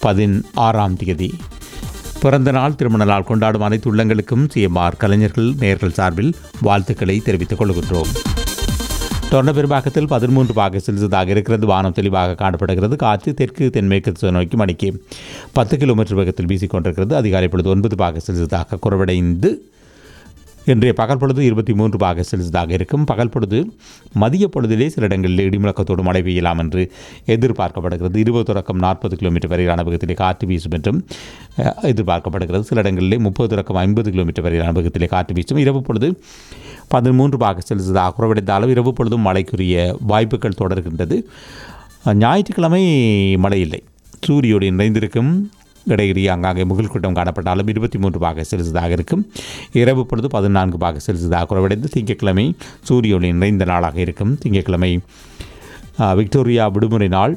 பதினாறாம் தேதி பிறந்த நாள் திருமண நாள் கொண்டாடும் அனைத்து உள்ளங்களுக்கும் சிஎம்ஆர் கலைஞர்கள் நேர்கள் சார்பில் வாழ்த்துக்களை தெரிவித்துக் கொள்கின்றோம் தொடர்ந்த பெரும்பாக்கத்தில் பதிமூன்று பாக செல்சியஸாக இருக்கிறது வானம் தெளிவாக காணப்படுகிறது காற்று தெற்கு தென்மேற்கு திசை நோக்கி மணிக்கு பத்து கிலோமீட்டர் வேகத்தில் வீசிக்கொண்டிருக்கிறது அதிகாலை பொழுது ஒன்பது பாக செல்சியஸாக குறைவடைந்து இன்றைய பகல் பொழுது இருபத்தி மூன்று பாக செல்சியஸாக இருக்கும் பகல் பொழுது மதிய பொழுதிலே சில இடங்களில் இடிமுழக்கத்தோடு மழை பெய்யலாம் என்று எதிர்பார்க்கப்படுகிறது இருபது தொடக்கம் நாற்பது கிலோமீட்டர் வரையிலான வேகத்திலே காற்று வீசும் என்றும் அஹ், எதிர்பார்க்கப்படுகிறது சில இடங்களிலே முப்பது தொடக்கம் ஐம்பது கிலோமீட்டர் வரையிலான வேகத்திலே காற்று வீசும் இரவு பொழுது பதிமூன்று பாக செல்சியஸாக குறைவடைந்தாலும் இரவு பொழுதும் மழைக்குரிய வாய்ப்புகள் தொடர்கின்றது அஹ், ஞாயிற்றுக்கிழமை மழை இல்லை சூரியோடு நிறைந்திருக்கும் இடையிடையே அங்காங்கே முகில் கூட்டம் காணப்பட்டாலும் இருபத்தி மூன்று பாக செல்சியஸாக இருக்கும் இரவு பொழுது பதினான்கு பாக செல்சியஸாக குறைவடைந்து திங்கட்கிழமை சூரிய ஒளி நிறைந்த நாளாக இருக்கும் திங்கட்கிழமை அஹ், விக்டோரியா விடுமுறை நாள்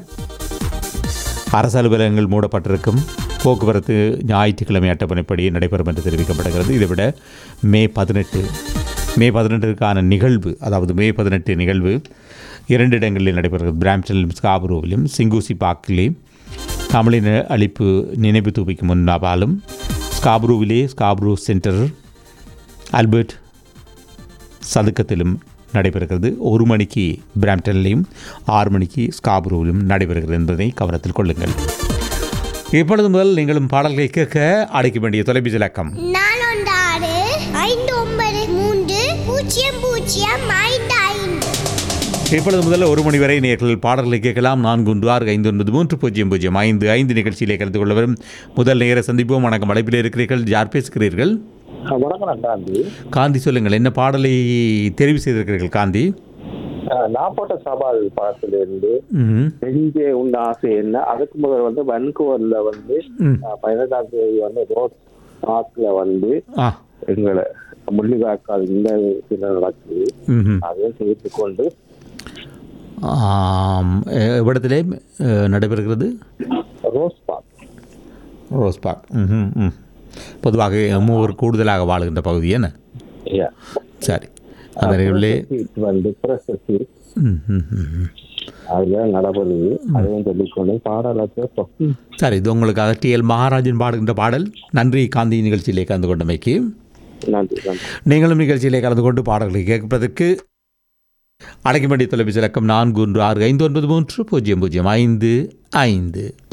அரசு அலுவலகங்கள் மூடப்பட்டிருக்கும் போக்குவரத்து ஞாயிற்றுக்கிழமை அட்டப்பணைப்படி நடைபெறும் என்று தெரிவிக்கப்படுகிறது இதைவிட மே பதினெட்டு மே பதினெட்டிற்கான நிகழ்வு அதாவது மே பதினெட்டு நிகழ்வு இரண்டு இடங்களில் நடைபெறுகிறது பிராம்டனிலும் ஸ்காபுரோவிலும் சிங்கூசி பார்க்கிலே தமிழின அழிப்பு நினைவு தூபிக்கு முன்னாபாலும் ஸ்காப்ரூவிலே ஸ்காப்ரூ சென்டர் ஆல்பர்ட் சதுக்கத்திலும் நடைபெறுகிறது ஒரு மணிக்கு பிராம்டன்லையும் ஆறு மணிக்கு ஸ்காப்ரூவிலும் நடைபெறுகிறது என்பதை கவனத்தில் கொள்ளுங்கள் இப்பொழுது முதல் நீங்களும் பாடல்களை கேட்க அழைக்க வேண்டிய தொலைபேசி இலக்கம் நாலொண்டு ஆறு ஐந்து ஒன்பது மூன்று பூஜ்ஜியம் பூஜ்ஜியம் ஐந்து ஐந்து இப்பொழுது முதல்ல ஒரு மணி வரை நேர்கள் பாடல்களை கேட்கலாம் நான்கு ஒன்று ஆறு ஐந்து ஒன்பது மூன்று பூஜ்ஜியம் பூஜ்ஜியம் ஐந்து ஐந்து நிகழ்ச்சியிலே கலந்து கொள்ள வரும் முதல் நேர சந்திப்போம் வணக்கம் அழைப்பில் இருக்கிறீர்கள் யார் பேசுகிறீர்கள் ஆ, வணக்கம் நான் காந்தி காந்தி சொல்லுங்கள் என்ன பாடலை தெரிவு செய்திருக்கிறீர்கள் காந்தி ஆ, நான் போட்ட சவால் படத்திலிருந்து ம் எங்கே உண்ட ஆசை என்ன அதுக்கு முதல் வந்து வன்கூவர்ல வந்து ம். ஆ, பதினெட்டாம் தேதி வந்து ரோட் பார்க்ல வந்து ஆ எங்களை முள்ளிவாய்க்கால் இந்த சில நடக்குது ம் அதையும் சேர்த்து கொண்டு ஆம், எ- எவ்விடத்திலே அஹ், நடைபெறுகிறது ரோஸ் பார்க் ரோஸ் பார்க் ம் ம் பொதுவாக மூவர் கூடுதலாக வாழுகின்ற பகுதி என்ன Yeah. சரி அந்த நிகழ்விலே சீட் வந்து பிரசசி ம் ம் ம் ம். அதுல நடைபெறுது அதையும் சொல்லிக்கொண்டு பாடலை கேட்போம் சரி இது உங்களுக்காக டிஎல் மகாராஜன் பாடுகின்ற பாடல் நன்றி காந்தி நிகழ்ச்சியிலே கலந்து கொண்டமைக்கு நன்றி நன்றி நீங்களும் நிகழ்ச்சியிலே கலந்து கொண்டு பாடல்களை கேட்பதற்கு அழைக்க வேண்டிய தொலைபேசி இலக்கம் நான்கு ஒன்று ஆறு ஐந்து ஒன்பது மூன்று பூஜ்ஜியம் பூஜ்ஜியம் ஐந்து ஐந்து